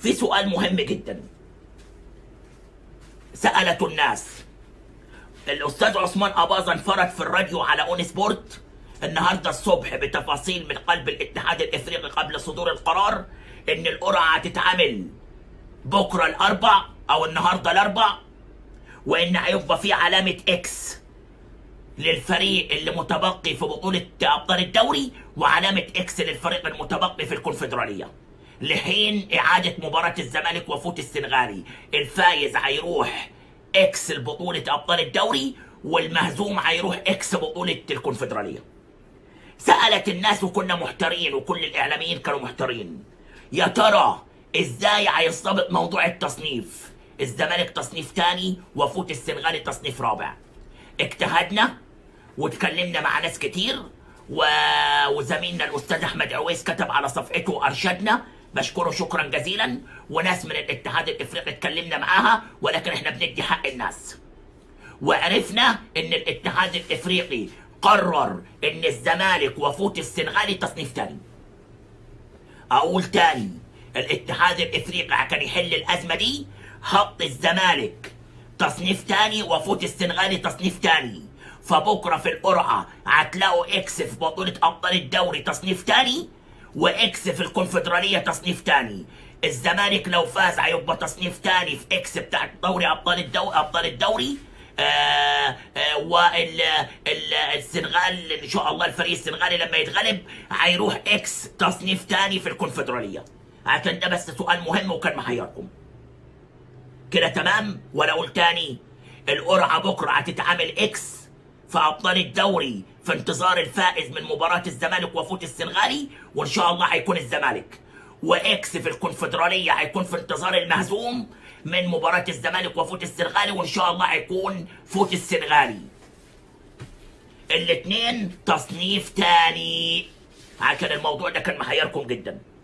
في سؤال مهم جدا سألته الناس الأستاذ عثمان أباظة انفرد في الراديو على أون سبورت النهارده الصبح بتفاصيل من قلب الاتحاد الافريقي قبل صدور القرار ان القرعه هتتعمل بكره الاربع او النهارده الاربع وان هيبقى في علامه اكس للفريق اللي متبقي في بطوله ابطال الدوري وعلامه اكس للفريق المتبقي في الكونفدراليه لحين اعاده مباراه الزمالك وفوت السنغالي الفايز هيروح اكس لبطوله ابطال الدوري والمهزوم هيروح اكس بطوله الكونفدراليه سالت الناس وكنا محتارين وكل الاعلاميين كانوا محتارين يا ترى ازاي هيستبط موضوع التصنيف الزمالك تصنيف تاني وفوت السنغالي تصنيف رابع اجتهدنا واتكلمنا مع ناس كتير و... وزميلنا الاستاذ احمد عويس كتب على صفحته ارشدنا بشكره شكرا جزيلا وناس من الاتحاد الافريقي اتكلمنا معاها ولكن احنا بندي حق الناس وعرفنا ان الاتحاد الافريقي قرر ان الزمالك وفوت السنغالي تصنيف تاني اقول تاني الاتحاد الافريقي كان يحل الازمه دي حط الزمالك تصنيف تاني وفوت السنغالي تصنيف تاني فبكره في القرعه هتلاقوا اكس في بطوله ابطال الدوري تصنيف تاني واكس في الكونفدراليه تصنيف تاني الزمالك لو فاز هيبقى تصنيف تاني في اكس بتاع دوري ابطال الدوري ابطال الدوري آه آه والسنغال ان شاء الله الفريق السنغالي لما يتغلب هيروح اكس تصنيف تاني في الكونفدراليه عشان ده بس سؤال مهم وكان محيركم كده تمام ولا اقول تاني القرعه بكره هتتعمل اكس في ابطال الدوري في انتظار الفائز من مباراه الزمالك وفوت السنغالي وان شاء الله هيكون الزمالك واكس في الكونفدراليه هيكون في انتظار المهزوم من مباراة الزمالك وفوت السنغالي وان شاء الله هيكون فوت السنغالي الاتنين تصنيف تاني عشان الموضوع ده كان محيركم جدا